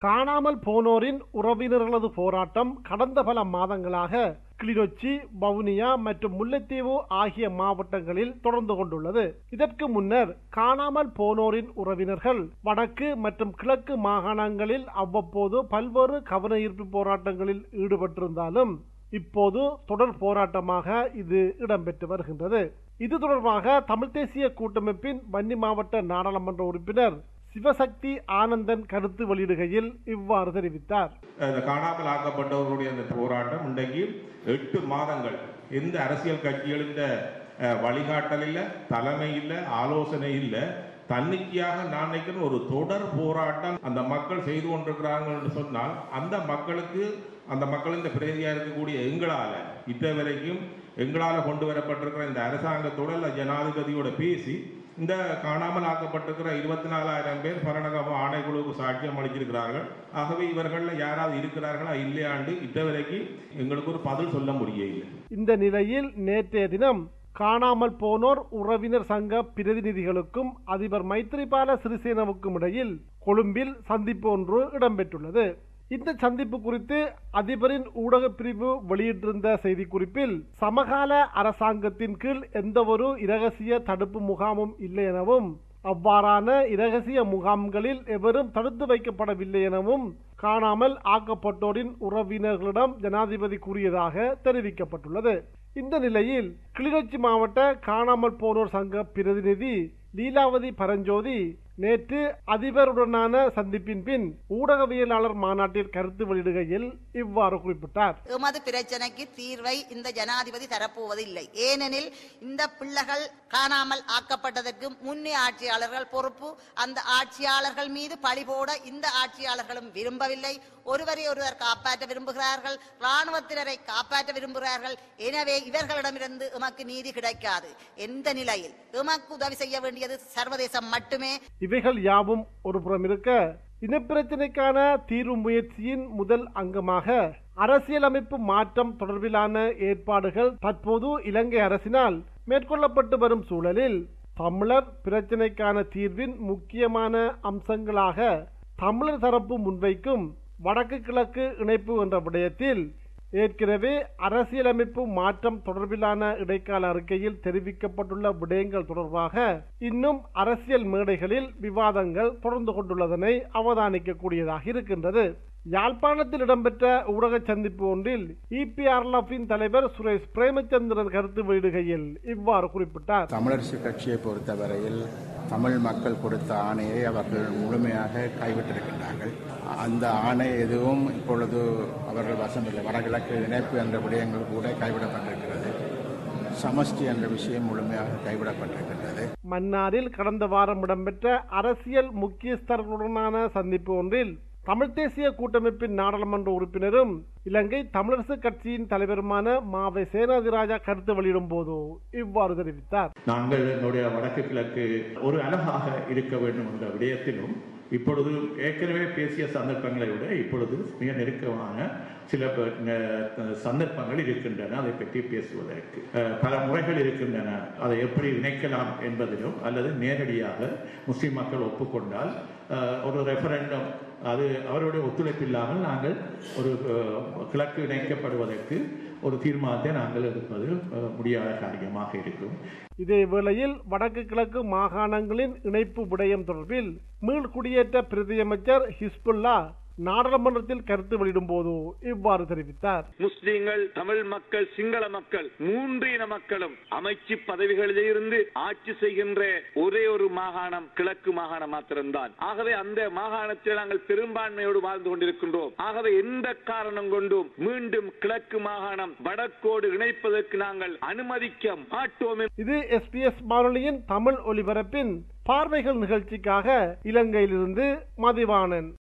காணாமல் போனோரின் உறவினர்களது போராட்டம் கடந்த பல மாதங்களாக கிளிநொச்சி வவுனியா மற்றும் முல்லைத்தீவு ஆகிய மாவட்டங்களில் தொடர்ந்து கொண்டுள்ளது இதற்கு முன்னர் காணாமல் போனோரின் உறவினர்கள் வடக்கு மற்றும் கிழக்கு மாகாணங்களில் அவ்வப்போது பல்வேறு கவன ஈர்ப்பு போராட்டங்களில் ஈடுபட்டிருந்தாலும் இப்போது தொடர் போராட்டமாக இது இடம்பெற்று வருகின்றது இது தொடர்பாக தமிழ் தேசிய கூட்டமைப்பின் வன்னி மாவட்ட நாடாளுமன்ற உறுப்பினர் சிவசக்தி ஆனந்தன் கருத்து வெளியிடுகையில் இவ்வாறு தெரிவித்தார் இந்த காணாமல் ஆக்கப்பட்டவர்களுடைய அந்த போராட்டம் இன்றைக்கு எட்டு மாதங்கள் எந்த அரசியல் கட்சிகளின் அஹ், வழிகாட்டல் இல்லை தலைமை இல்லை ஆலோசனை இல்லை தன்னிச்சையாக நான் நினைக்கிறேன் ஒரு தொடர் போராட்டம் அந்த மக்கள் செய்து கொண்டிருக்கிறார்கள் என்று சொன்னால் அந்த மக்களுக்கு அந்த மக்களின் பிரதியாக இருக்கக்கூடிய எங்களால இத்த வரைக்கும் எங்களால கொண்டு வரப்பட்டிருக்கிற இந்த அரசாங்கத்தோட அல்ல ஜனாதிபதியோட பேசி இந்த காணாமல் ஆக்கப்பட்டிருக்கிற இருபத்தி நாலாயிரம் பேர் பரணகம ஆணைக்குழுவுக்கு சாட்சியம் அளிச்சிருக்கிறார்கள் ஆகவே இவர்கள்ல யாராவது இருக்கிறார்களா இல்லையாண்டு இத்தவரைக்கும் எங்களுக்கு ஒரு பதில் சொல்ல முடியவில்லை இந்த நிலையில் நேற்றைய தினம் காணாமல் போனோர் உறவினர் சங்க பிரதிநிதிகளுக்கும் அதிபர் மைத்ரிபால சிறிசேனவுக்கும் இடையில் கொழும்பில் சந்திப்பு ஒன்று இடம்பெற்றுள்ளது இந்த சந்திப்பு குறித்து அதிபரின் ஊடக பிரிவு வெளியிட்டிருந்த செய்திக்குறிப்பில் சமகால அரசாங்கத்தின் கீழ் எந்தவொரு இரகசிய தடுப்பு முகாமும் இல்லை எனவும் அவ்வாறான இரகசிய முகாம்களில் எவரும் தடுத்து வைக்கப்படவில்லை எனவும் காணாமல் ஆக்கப்பட்டோரின் உறவினர்களிடம் ஜனாதிபதி கூறியதாக தெரிவிக்கப்பட்டுள்ளது இந்த நிலையில் கிளிநொச்சி மாவட்ட காணாமல் போனோர் சங்க பிரதிநிதி லீலாவதி பரஞ்சோதி நேற்று அதிபருடனான சந்திப்பின் பின் ஊடகவியலாளர் மாநாட்டில் கருத்து வெளியிடுகையில் இவ்வாறு குறிப்பிட்டார் எமது பிரச்சனைக்கு தீர்வை இந்த ஜனாதிபதி தரப்போவதில்லை ஏனெனில் இந்த பிள்ளைகள் காணாமல் ஆக்கப்பட்டதற்கு முன்னே ஆட்சியாளர்கள் பொறுப்பு அந்த ஆட்சியாளர்கள் மீது பழி போட இந்த ஆட்சியாளர்களும் விரும்பவில்லை ஒருவரை ஒருவர் காப்பாற்ற விரும்புகிறார்கள் ராணுவத்தினரை காப்பாற்ற விரும்புகிறார்கள் எனவே இவர்களிடமிருந்து எமக்கு நீதி கிடைக்காது எந்த நிலையில் எமக்கு உதவி செய்ய வேண்டியது சர்வதேசம் மட்டுமே இவைகள் யாவும் ஒரு புறம் இருக்க இனப்பிரச்சினைக்கான தீர்வு முயற்சியின் முதல் அங்கமாக அரசியலமைப்பு மாற்றம் தொடர்பிலான ஏற்பாடுகள் தற்போது இலங்கை அரசினால் மேற்கொள்ளப்பட்டு வரும் சூழலில் தமிழர் பிரச்சினைக்கான தீர்வின் முக்கியமான அம்சங்களாக தமிழர் தரப்பு முன்வைக்கும் வடக்கு கிழக்கு இணைப்பு என்ற விடயத்தில் ஏற்கனவே அரசியலமைப்பு மாற்றம் தொடர்பிலான இடைக்கால அறிக்கையில் தெரிவிக்கப்பட்டுள்ள விடயங்கள் தொடர்பாக இன்னும் அரசியல் மேடைகளில் விவாதங்கள் தொடர்ந்து கொண்டுள்ளதனை அவதானிக்கக்கூடியதாக இருக்கின்றது யாழ்ப்பாணத்தில் இடம்பெற்ற ஊடக சந்திப்பு ஒன்றில் இபிஆர்எல்எஃபின் தலைவர் சுரேஷ் பிரேமச்சந்திரன் கருத்து வெளியிடுகையில் இவ்வாறு குறிப்பிட்டார் தமிழரசு கட்சியை பொறுத்தவரையில் தமிழ் மக்கள் கொடுத்த ஆணையை அவர்கள் முழுமையாக கைவிட்டிருக்கின்றார்கள் அந்த ஆணை எதுவும் இப்பொழுது அவர்கள் வசமில்லை வடகிழக்கு இணைப்பு என்ற விடயங்கள் கூட கைவிடப்பட்டிருக்கிறது சமஷ்டி என்ற விஷயம் முழுமையாக கைவிடப்பட்டிருக்கின்றது மன்னாரில் கடந்த வாரம் இடம்பெற்ற அரசியல் முக்கியஸ்தர்களுடனான சந்திப்பு ஒன்றில் தமிழ் தேசிய கூட்டமைப்பின் நாடாளுமன்ற உறுப்பினரும் இலங்கை தமிழரசு கட்சியின் தலைவருமான மாவை சேனாதிராஜா கருத்து வெளியிடும் போது இவ்வாறு தெரிவித்தார் நாங்கள் என்னுடைய வடக்கு கிழக்கு ஒரு அழகாக இருக்க வேண்டும் என்ற விடயத்திலும் இப்பொழுது ஏற்கனவே பேசிய சந்தர்ப்பங்களை விட இப்பொழுது மிக நெருக்கமான சில ப- ந- சந்தர்ப்பங்கள் இருக்கின்றன அதை பற்றி பேசுவதற்கு அஹ், பல முறைகள் இருக்கின்றன அதை எப்படி இணைக்கலாம் என்பதிலும் அல்லது நேரடியாக முஸ்லிம் மக்கள் ஒப்புக்கொண்டால் அஹ், ஒரு ரெஃபரண்டம் அது அவருடைய ஒத்துழைப்பு இல்லாமல் நாங்கள் ஒரு அஹ், கிழக்கு இணைக்கப்படுவதற்கு ஒரு தீர்மானத்தை நாங்கள் எடுப்பது அஹ், முடியாத காரியமாக இருக்கும் இதே வேளையில் வடக்கு கிழக்கு மாகாணங்களின் இணைப்பு விடயம் தொடர்பில் மீள்குடியேற்ற பிரதியமைச்சர் ஹிஸ்புல்லா நாடாளுமன்றத்தில் கருத்து வெளியிடும் போது இவ்வாறு தெரிவித்தார் முஸ்லிம்கள் தமிழ் மக்கள் சிங்கள மக்கள் மூன்று இன மக்களும் அமைச்சு பதவிகளிலே இருந்து ஆட்சி செய்கின்ற ஒரே ஒரு மாகாணம் கிழக்கு மாகாணம் மாத்திரம்தான் ஆகவே அந்த மாகாணத்தில் நாங்கள் பெரும்பான்மையோடு வாழ்ந்து கொண்டிருக்கின்றோம் ஆகவே எந்த காரணம் கொண்டும் மீண்டும் கிழக்கு மாகாணம் வடக்கோடு இணைப்பதற்கு நாங்கள் அனுமதிக்க மாட்டோம் இது எஸ்பிஎஸ் வானொலியின் தமிழ் ஒலிபரப்பின் பார்வைகள் நிகழ்ச்சிக்காக இலங்கையிலிருந்து மதிவாணன்